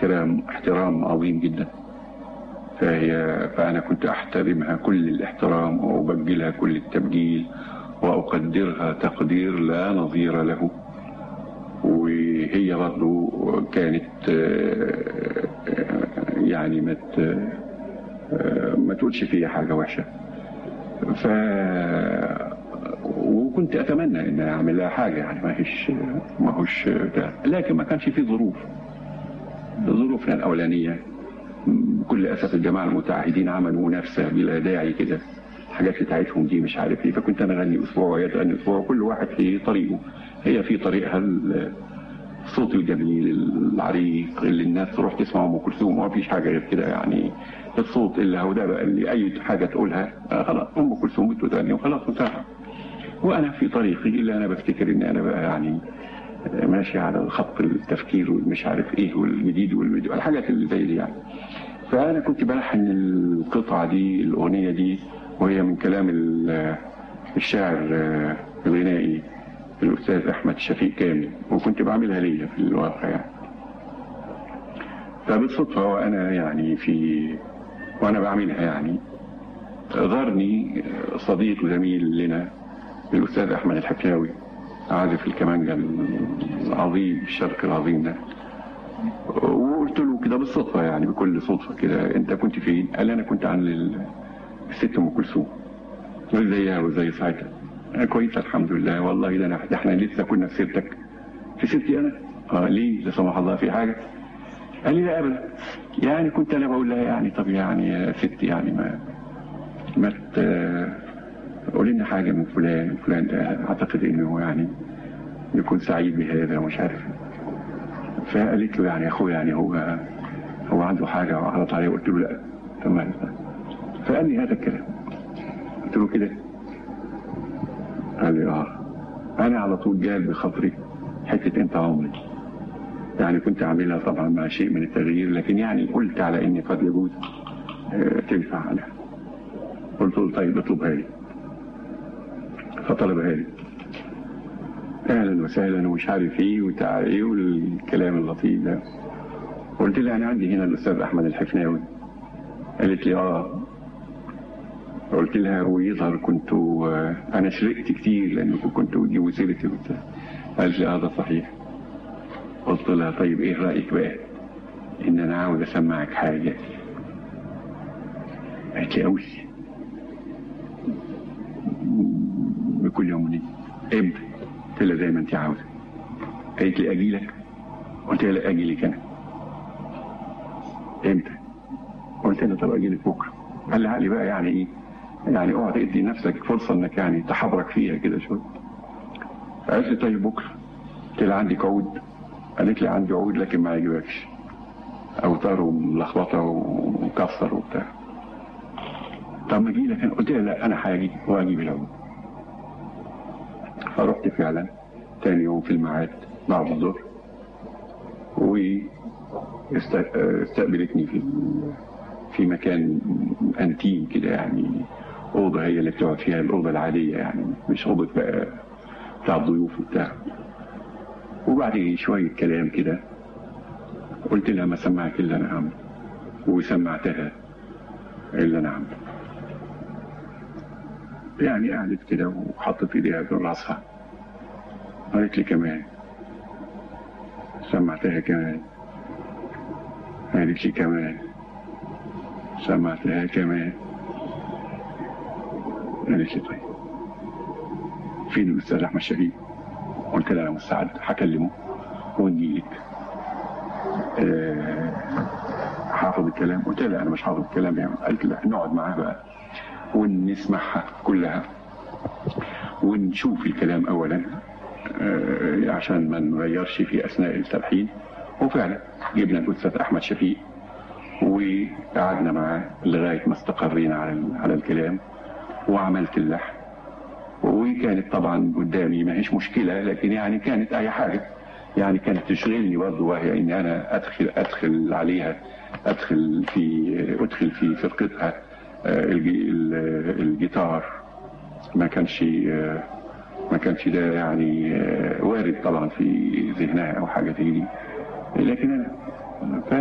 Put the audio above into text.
احترام احترام عظيم جدا فهي فأنا كنت أحترمها كل الاحترام وأبجلها كل التبجيل وأقدرها تقدير لا نظير له وهي برضو كانت آه، آه، يعني ما ت- آه، ما تقولش فيها حاجة وحشة ف وكنت اتمنى ان اعمل لها حاجه يعني ما هيش ما هوش بتاع. لكن ما كانش في ظروف ظروفنا الاولانيه بكل اسف الجماعه المتعهدين عملوا منافسه بلا داعي كده الحاجات بتاعتهم دي مش عارف ايه فكنت انا اغني اسبوع وهي تغني اسبوع وكل واحد في طريقه هي في طريقها ال- الصوت الجميل العريق اللي الناس تروح تسمع ام كلثوم وما فيش حاجه غير كده يعني الصوت اللي هو ده بقى اللي اي حاجه تقولها آه خلاص ام كلثوم بتغني وخلاص انتهى وانا في طريقي اللي انا بفتكر ان انا بقى يعني ماشي على خط التفكير والمش عارف ايه والجديد والمديد والحاجات اللي زي دي يعني فانا كنت بلحن القطعه دي الاغنيه دي وهي من كلام ال- الشاعر آه، الغنائي الاستاذ احمد شفيق كامل وكنت بعملها ليا في الواقع يعني فبالصدفه وانا يعني في وانا بعملها يعني زارني صديق زميل لنا الأستاذ أحمد الحفاوي عازف الكمانجا العظيم الشرق العظيم ده وقلت له كده بالصدفة يعني بكل صدفة كده أنت كنت فين؟ قال لي أنا كنت عن ال- الست أم كلثوم قلت زيها وزي ساعتها أنا كويس الحمد لله والله ده أنا ده إحنا لسه كنا في سيرتك في سيرتي أنا؟ أه ليه؟ لا سمح الله في حاجة؟ قال لي لا أبدا يعني كنت أنا بقول لها يعني طب يعني يا ستي يعني ما ما ت- قول لنا حاجة من فلان فلان ده أعتقد إنه يعني يكون سعيد بهذا ومش عارف فقالت له يعني يا أخويا يعني هو هو عنده حاجة وعرض عليه قلت له لا تمام فقال لي هذا الكلام قلت له كده قال لي اه أنا على طول جال بخاطري حتة أنت عمري يعني كنت عاملها طبعا مع شيء من التغيير لكن يعني قلت على إني قد يجوز آه، تنفع عنها قلت له طيب اطلبها لي فطلبها لي اهلا وسهلا ومش عارف ايه وتعالى ايه والكلام اللطيف ده قلت لها انا عندي هنا الاستاذ احمد الحفناوي قالت لي اه قلت لها ويظهر كنت آه، انا شرقت كتير لانكم كنتوا بتجيبوا سيرتي وبتاع قالت لي اه ده صحيح قلت لها طيب ايه رايك بقى ان انا عاوز اسمعك حاجه قالت لي قوي بكل يوم وليله امتى؟ قلت لها زي ما انت عاوزه قالت لي اجي لك قلت لها لا اجي لك انا امتى؟ قلت لها طب اجي لك بكره قال لي عقلي بقى يعني ايه؟ يعني اقعد ادي نفسك فرصه انك يعني تحبرك فيها كده شويه قالت لي طيب بكره قلت لها عندك عود قالت لي عندي عود لكن ما يعجبكش اوتار وملخبطه ومكسر وبتاع طب ما اجي لك انا قلت لها لا انا هاجي واجيب العود فرحت فعلا تاني يوم في الميعاد بعد الظهر واستقبلتني في في مكان انتيم كده يعني اوضه هي اللي بتقعد فيها الاوضه العاديه يعني مش اوضه بقى بتاع الضيوف وبتاع وبعد شويه كلام كده قلت لها ما سمعك اللي انا عامله وسمعتها اللي انا عامله يعني قعدت كده وحطت ايديها في راسها قالت لي كمان سمعتها كمان قالت لي كمان سمعتها كمان قالت لي طيب فين الاستاذ احمد شفيق قلت لها انا مستعد هكلمه ونجي لك آه، حافظ الكلام قلت لها انا مش حافظ الكلام يعني قالت لا نقعد معاه بقى ونسمعها كلها ونشوف الكلام اولا آه، عشان ما نغيرش في اثناء التلحين وفعلا جبنا الاستاذ احمد شفيق وقعدنا معاه لغايه ما استقرينا على ال- على الكلام وعملت اللحن وكانت طبعا قدامي ما هيش مشكله لكن يعني كانت اي حاجه يعني كانت تشغلني برضه وهي ان انا ادخل ادخل عليها ادخل في ادخل في فرقتها آه، الجي- ال- الجيتار ما كانش آه، ما كانش ده يعني آه، وارد طبعا في ذهنها او حاجه زي دي لكن انا ف